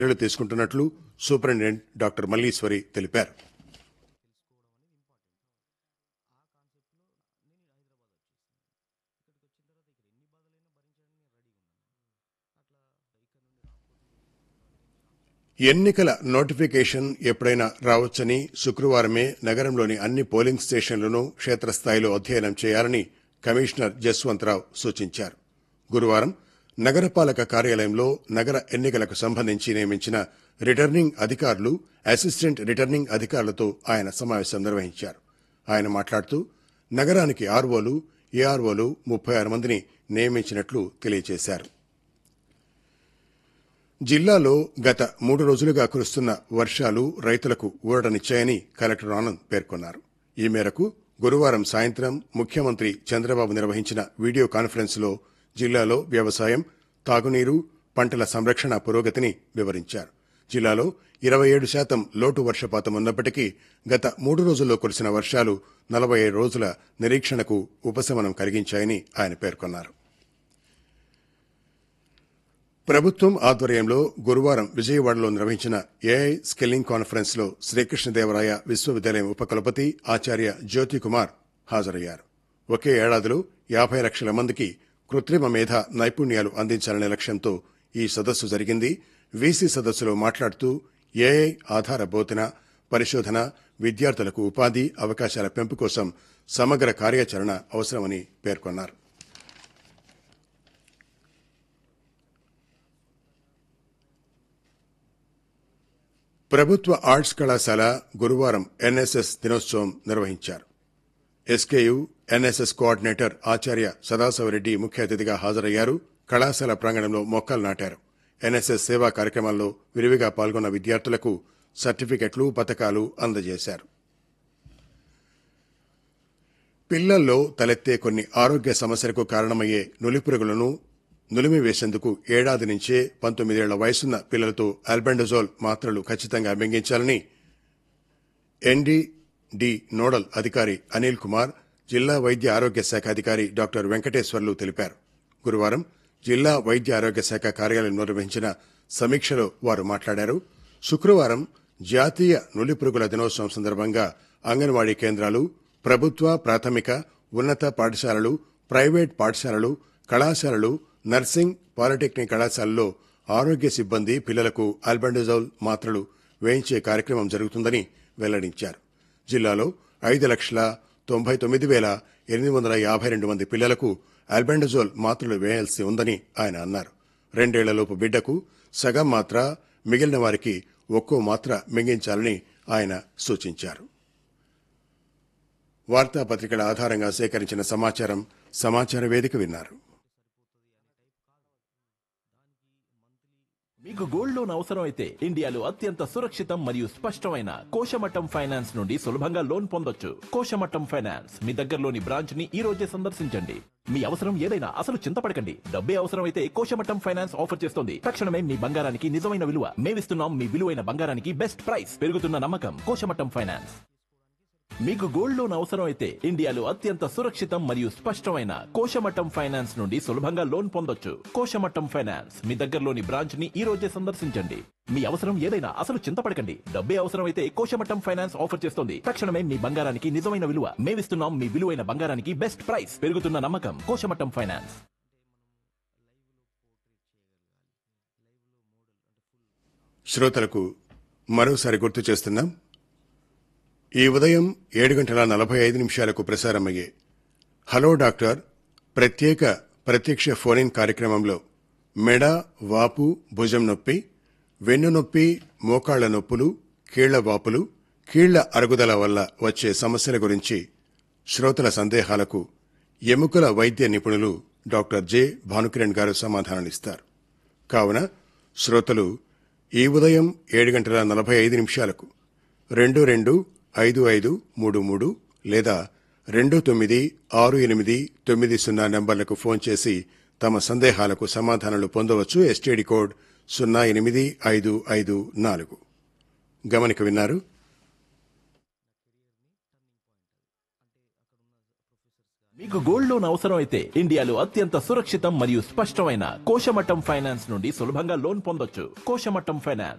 చర్యలు తీసుకుంటున్నట్లు superintendent doctor Malleswari తెలిపారు ఎన్నికల నోటిఫికేషన్ ఎప్పుడైనా రావచ్చని శుక్రవారమే నగరంలోని అన్ని పోలింగ్ స్టేషన్లను క్షేత్రస్థాయిలో అధ్యయనం చేయాలని కమిషనర్ జస్వంతరావు సూచించారు గురువారం నగరపాలక కార్యాలయంలో నగర ఎన్నికలకు సంబంధించి నియమించిన రిటర్నింగ్ అధికారులు అసిస్టెంట్ రిటర్నింగ్ అధికారులతో ఆయన సమావేశం నిర్వహించారు ఆయన మాట్లాడుతూ నగరానికి ఆర్వోలు ఏఆర్వోలు ముప్పై ఆరు మందిని నియమించినట్లు తెలియజేశారు జిల్లాలో గత మూడు రోజులుగా కురుస్తున్న వర్షాలు రైతులకు ఊరటనిచ్చాయని కలెక్టర్ ఆనంద్ పేర్కొన్నారు ఈ మేరకు గురువారం సాయంత్రం ముఖ్యమంత్రి చంద్రబాబు నిర్వహించిన వీడియో కాన్ఫరెన్స్ లో జిల్లాలో వ్యవసాయం తాగునీరు పంటల సంరక్షణ పురోగతిని వివరించారు జిల్లాలో ఇరవై ఏడు శాతం లోటు వర్షపాతం ఉన్నప్పటికీ గత మూడు రోజుల్లో కురిసిన వర్షాలు నలభై ఏడు రోజుల నిరీక్షణకు ఉపశమనం కలిగించాయని ఆయన పేర్కొన్నారు ప్రభుత్వం ఆధ్వర్యంలో గురువారం విజయవాడలో నిర్వహించిన ఏఐ స్కిల్లింగ్ కాన్ఫరెన్స్ లో శ్రీకృష్ణదేవరాయ విశ్వవిద్యాలయం ఉపకులపతి ఆచార్య జ్యోతి కుమార్ హాజరయ్యారు ఒకే ఏడాదిలో యాభై లక్షల మందికి కృత్రిమ మేధ నైపుణ్యాలు అందించాలనే లక్ష్యంతో ఈ సదస్సు జరిగింది వీసీ సదస్సులో మాట్లాడుతూ ఏఐ ఆధార బోధన పరిశోధన విద్యార్థులకు ఉపాధి అవకాశాల పెంపు కోసం సమగ్ర కార్యాచరణ అవసరమని పేర్కొన్నారు ప్రభుత్వ ఆర్ట్స్ కళాశాల గురువారం ఎన్ఎస్ఎస్ దినోత్సవం నిర్వహించారు ఎస్కేయు ఎన్ఎస్ఎస్ కోఆర్డినేటర్ ఆచార్య సదాశివరెడ్డి ముఖ్య అతిథిగా హాజరయ్యారు కళాశాల ప్రాంగణంలో మొక్కలు నాటారు ఎన్ఎస్ఎస్ సేవా కార్యక్రమాల్లో విరివిగా పాల్గొన్న విద్యార్థులకు సర్టిఫికెట్లు పథకాలు అందజేశారు పిల్లల్లో తలెత్తే కొన్ని ఆరోగ్య సమస్యలకు కారణమయ్యే నులిపురుగులను నులిమి వేసేందుకు ఏడాది నుంచే పంతొమ్మిదేళ్ల వయసున్న పిల్లలతో ఆల్బెండజోల్ మాత్రలు ఖచ్చితంగా మింగించాలని ఎన్డీడి నోడల్ అధికారి అనిల్ కుమార్ జిల్లా వైద్య ఆరోగ్య శాఖ అధికారి డాక్టర్ వెంకటేశ్వర్లు తెలిపారు గురువారం జిల్లా వైద్య ఆరోగ్య శాఖ కార్యాలయం నిర్వహించిన సమీక్షలో వారు మాట్లాడారు శుక్రవారం జాతీయ నులిపురుగుల దినోత్సవం సందర్భంగా అంగన్వాడీ కేంద్రాలు ప్రభుత్వ ప్రాథమిక ఉన్నత పాఠశాలలు ప్రైవేట్ పాఠశాలలు కళాశాలలు నర్సింగ్ పాలిటెక్నిక్ కళాశాలలో ఆరోగ్య సిబ్బంది పిల్లలకు ఆల్బెండజోల్ మాత్రలు వేయించే కార్యక్రమం జరుగుతుందని వెల్లడించారు జిల్లాలో ఐదు లక్షల తొంభై తొమ్మిది వేల ఎనిమిది వందల యాభై రెండు మంది పిల్లలకు ఆల్బెండజోల్ మాత్రలు వేయాల్సి ఉందని ఆయన అన్నారు రెండేళ్లలోపు బిడ్డకు సగం మాత్ర మిగిలిన వారికి ఒక్కో మాత్ర మింగించాలని ఆయన సూచించారు వార్తాపత్రికల ఆధారంగా సేకరించిన సమాచారం సమాచార వేదిక విన్నారు మీకు గోల్డ్ లోన్ అవసరం అయితే ఇండియాలో అత్యంత సురక్షితం మరియు స్పష్టమైన కోశమట్టం ఫైనాన్స్ నుండి సులభంగా లోన్ పొందొచ్చు కోశమట్టం ఫైనాన్స్ మీ దగ్గరలోని బ్రాంచ్ ని ఈ రోజే సందర్శించండి మీ అవసరం ఏదైనా అసలు చింతపడకండి డబ్బే అవసరం అయితే కోశమట్టం ఫైనాన్స్ ఆఫర్ చేస్తుంది తక్షణమే మీ బంగారానికి నిజమైన విలువ మేమిస్తున్నాం మీ విలువైన బంగారానికి బెస్ట్ ప్రైస్ పెరుగుతున్న నమ్మకం కోశమట్టం ఫైనాన్స్ మీకు గోల్డ్ లోన్ అవసరం అయితే ఇండియాలో అత్యంత సురక్షితం మరియు స్పష్టమైన కోశమట్టం ఫైనాన్స్ నుండి సులభంగా లోన్ పొందొచ్చు కోశమట్టం ఫైనాన్స్ మీ దగ్గరలోని బ్రాంచ్ ని ఈ రోజే సందర్శించండి మీ అవసరం ఏదైనా అసలు చింతపడకండి డబ్బే అవసరం అయితే కోశమట్టం ఫైనాన్స్ ఆఫర్ చేస్తుంది తక్షణమే మీ బంగారానికి నిజమైన విలువ మేమిస్తున్నాం మీ విలువైన బంగారానికి బెస్ట్ ప్రైస్ పెరుగుతున్న నమ్మకం కోశమట్టం ఫైనాన్స్ శ్రోతలకు మరోసారి గుర్తు చేస్తున్నాం ఈ ఉదయం ఏడు గంటల నలభై ఐదు నిమిషాలకు ప్రసారమయ్యే హలో డాక్టర్ ప్రత్యేక ప్రత్యక్ష ఫోన్ ఇన్ కార్యక్రమంలో మెడ వాపు భుజం నొప్పి వెన్ను నొప్పి మోకాళ్ల నొప్పులు కీళ్ల వాపులు కీళ్ల అరుగుదల వల్ల వచ్చే సమస్యల గురించి శ్రోతల సందేహాలకు ఎముకల వైద్య నిపుణులు డాక్టర్ జె భానుకిరణ్ గారు సమాధానాలిస్తారు కావున శ్రోతలు ఈ ఉదయం ఏడు గంటల నలభై ఐదు నిమిషాలకు రెండు రెండు ఐదు ఐదు మూడు మూడు లేదా రెండు తొమ్మిది ఆరు ఎనిమిది తొమ్మిది సున్నా నంబర్లకు ఫోన్ చేసి తమ సందేహాలకు సమాధానాలు పొందవచ్చు ఎస్టీడీ కోడ్ సున్నా ఎనిమిది ఐదు ఐదు నాలుగు గమనిక విన్నారు మీకు గోల్డ్ లోన్ అవసరం అయితే ఇండియాలో అత్యంత సురక్షితం మరియు స్పష్టమైన కోశమట్టం ఫైనాన్స్ నుండి సులభంగా లోన్ పొందొచ్చు కోశమట్టం ఫైనాన్స్